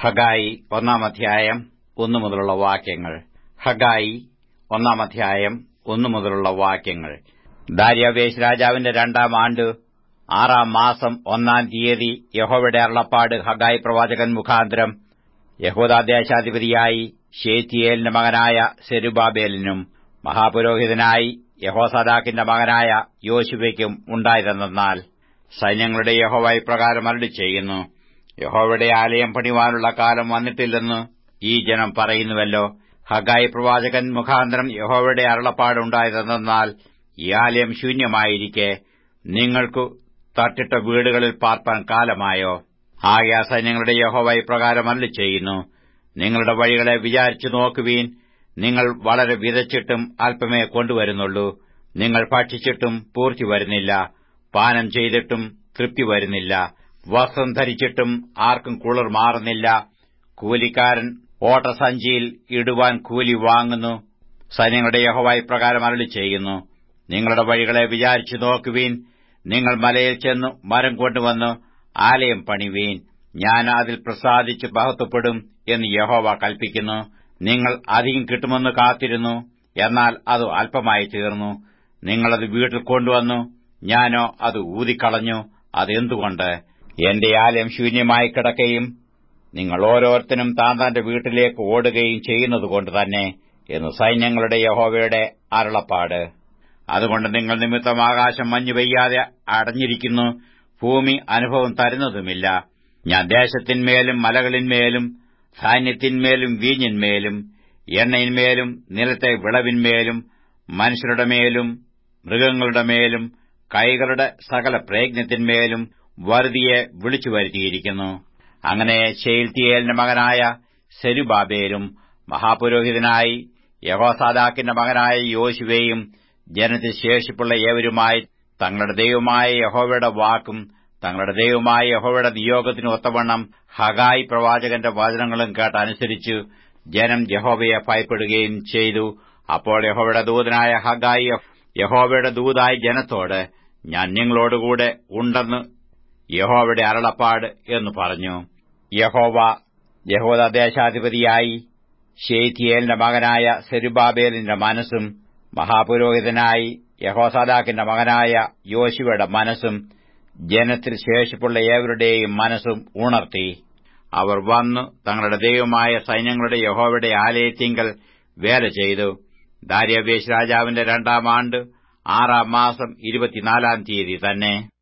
ഹഗായി ഒന്നാം അധ്യായം ഒന്നു മുതലുള്ള വാക്യങ്ങൾ ഹഗായി ഒന്നാം അധ്യായം ഒന്നു മുതലുള്ള വാക്യങ്ങൾ ദാര്യാവേശ് രാജാവിന്റെ രണ്ടാം ആണ്ട് ആറാം മാസം ഒന്നാം തീയതി യഹോവയുടെ അരുളപ്പാട് ഹഗായി പ്രവാചകൻ മുഖാന്തരം യഹോദാദേശാധിപതിയായി ഷേത്തിയേലിന്റെ മകനായ സെരുബാബേലിനും മഹാപുരോഹിതനായി യഹോസദാക്കിന്റെ മകനായ യോശുവയ്ക്കും ഉണ്ടായതെന്നാൽ സൈന്യങ്ങളുടെ യഹോവ ഇപ്രകാരം അരളി ചെയ്യുന്നു യഹോവയുടെ ആലയം പണിവാനുള്ള കാലം വന്നിട്ടില്ലെന്ന് ഈ ജനം പറയുന്നുവല്ലോ ഹഗായി പ്രവാചകൻ മുഖാന്തരം യഹോവയുടെ അരുളപ്പാടുണ്ടായതെന്നാൽ ഈ ആലയം ശൂന്യമായിരിക്കെ നിങ്ങൾക്കു തട്ടിട്ട വീടുകളിൽ പാർപ്പാൻ കാലമായോ ആകെ സൈന്യങ്ങളുടെ യഹോവ ഇപ്രകാരം അരളി ചെയ്യുന്നു നിങ്ങളുടെ വഴികളെ വിചാരിച്ചു നോക്കുവീൻ നിങ്ങൾ വളരെ വിതച്ചിട്ടും അല്പമേ കൊണ്ടുവരുന്നുള്ളൂ നിങ്ങൾ ഭക്ഷിച്ചിട്ടും പൂർത്തി വരുന്നില്ല പാനം ചെയ്തിട്ടും തൃപ്തി വരുന്നില്ല വസ്ത്രം ധരിച്ചിട്ടും ആർക്കും കുളിർ മാറുന്നില്ല കൂലിക്കാരൻ ഓട്ടസഞ്ചിയിൽ ഇടുവാൻ കൂലി വാങ്ങുന്നു സൈന്യങ്ങളുടെ യഹോവായി പ്രകാരം അരളി ചെയ്യുന്നു നിങ്ങളുടെ വഴികളെ വിചാരിച്ചു നോക്കുവീൻ നിങ്ങൾ മലയിൽ ചെന്നു മരം കൊണ്ടുവന്ന് ആലയം പണിവീൻ ഞാൻ അതിൽ പ്രസാദിച്ച് മഹത്വപ്പെടും എന്ന് യഹോവ കൽപ്പിക്കുന്നു നിങ്ങൾ അധികം കിട്ടുമെന്ന് കാത്തിരുന്നു എന്നാൽ അത് അല്പമായി തീർന്നു നിങ്ങളത് വീട്ടിൽ കൊണ്ടുവന്നു ഞാനോ അത് ഊതിക്കളഞ്ഞു അതെന്തുകൊണ്ട് എന്റെ ആലയം ശൂന്യമായി കിടക്കുകയും നിങ്ങൾ ഓരോരുത്തരും താൻ തന്റെ വീട്ടിലേക്ക് ഓടുകയും ചെയ്യുന്നതുകൊണ്ട് തന്നെ എന്ന് സൈന്യങ്ങളുടെ യഹോവയുടെ അരുളപ്പാട് അതുകൊണ്ട് നിങ്ങൾ നിമിത്തം ആകാശം മഞ്ഞു പെയ്യാതെ അടഞ്ഞിരിക്കുന്നു ഭൂമി അനുഭവം തരുന്നതുമില്ല ഞാൻ ദേശത്തിന്മേലും മലകളിന്മേലും ധാന്യത്തിന്മേലും വീഞ്ഞിന്മേലും എണ്ണയിന്മേലും നിലത്തെ വിളവിന്മേലും മനുഷ്യരുടെ മേലും മൃഗങ്ങളുടെ മേലും കൈകളുടെ സകല പ്രയത്നത്തിന്മേലും വറുതിയെ വിളിച്ചു വരുത്തിയിരിക്കുന്നു അങ്ങനെ ഷെയിൽത്തിയേലിന്റെ മകനായ സെരുബാബേലും മഹാപുരോഹിതനായി യഹോസാദാക്കിന്റെ മകനായ യോശുവയും ജനത്തിൽ ശേഷിപ്പുള്ള ഏവരുമായി തങ്ങളുടെ ദൈവമായ യഹോവയുടെ വാക്കും തങ്ങളുടെ ദൈവമായ യഹോവയുടെ നിയോഗത്തിനു ഒത്തവണ്ണം ഹഗായി പ്രവാചകന്റെ വചനങ്ങളും കേട്ടനുസരിച്ചു ജനം യഹോവയെ ഭയപ്പെടുകയും ചെയ്തു അപ്പോൾ യഹോവയുടെ ദൂതനായ ഹഗായി യഹോവയുടെ ദൂതായി ജനത്തോട് ഞാൻ നിങ്ങളോടുകൂടെ ഉണ്ടെന്ന് യഹോവയുടെ അരുളപ്പാട് എന്ന് പറഞ്ഞു യഹോവ യഹോദദേശാധിപതിയായി ഷെയ്ത്തിയേലിന്റെ മകനായ സെരുബാബേലിന്റെ മനസ്സും മഹാപുരോഹിതനായി യഹോസാദാക്കിന്റെ മകനായ യോശുവയുടെ മനസ്സും ജനത്തിൽ ശേഷിപ്പുള്ള ഏവരുടെയും മനസ്സും ഉണർത്തി അവർ വന്നു തങ്ങളുടെ ദൈവമായ സൈന്യങ്ങളുടെ യഹോവയുടെ ആലയത്തിങ്കൽ വേല ചെയ്തു ദാര്യാവേശ് രാജാവിന്റെ രണ്ടാം ആണ്ട് ആറാം മാസം ഇരുപത്തിനാലാം തീയതി തന്നെ